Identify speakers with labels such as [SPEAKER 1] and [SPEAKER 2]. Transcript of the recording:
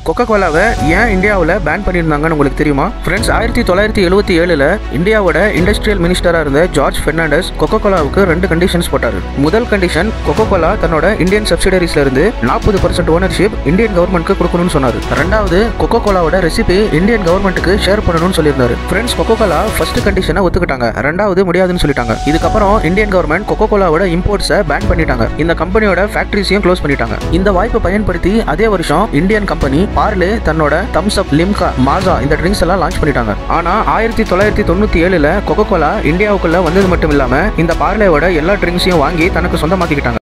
[SPEAKER 1] கொக்கோ கோலாவை ஏன் இந்தியாவில் பேன் பண்ணியிருந்தாங்கன்னு உங்களுக்கு தெரியுமா ஃப்ரெண்ட்ஸ் ஆயிரத்தி தொள்ளாயிரத்தி எழுபத்தி ஏழில் இந்தியாவோட இண்டஸ்ட்ரியல் மினிஸ்டராக இருந்த ஜார்ஜ் பெர்னாண்டஸ் கொக்கோ கோலாவுக்கு ரெண்டு கண்டிஷன்ஸ் போட்டார் முதல் கண்டிஷன் கொக்கோ கோலா தன்னோட இந்தியன் சப்சிடரிஸ்ல இருந்து நாற்பது பர்சன்ட் ஓனர்ஷிப் இந்தியன் கவர்மெண்ட்க்கு கொடுக்கணும்னு சொன்னார் ரெண்டாவது கொக்கோ கோலாவோட ரெசிபி இந்தியன் கவர்மெண்ட்டுக்கு ஷேர் பண்ணணும்னு சொல்லியிருந்தாரு ஃப்ரெண்ட்ஸ் கொக்கோ கோலா ஃபர்ஸ்ட் கண்டிஷனை ஒத்துக்கிட்டாங்க ரெண்டாவது முடியாதுன்னு சொல்லிட்டாங்க இதுக்கப்புறம் இந்தியன் கவர்மெண்ட் கொக்கோ கோலாவோட இம்போர்ட்ஸை பேன் பண்ணிட்டாங்க இந்த கம்பெனியோட ஃபேக்டரிஸையும் க்ளோஸ் பண்ணிட்டாங்க இந்த வாய்ப்பை பயன்படுத்தி அதே வருஷம் இந்தியன் கம்பெனி பார்லே தன்னோட தம்ஸ் அப் லிம்கா மாசா இந்த ட்ரிங்க்ஸ் எல்லாம் லான்ச் பண்ணிட்டாங்க ஆனா ஆயிரத்தி தொள்ளாயிரத்தி தொண்ணூத்தி ஏழுல கொக்கோ கோலா இந்தியாவுக்குள்ள வந்தது மட்டும் இல்லாம இந்த பார்லேவோட எல்லா ட்ரிங்க்ஸையும் வாங்கி தனக்கு சொந்தமாக்கிக்கிட்டாங்க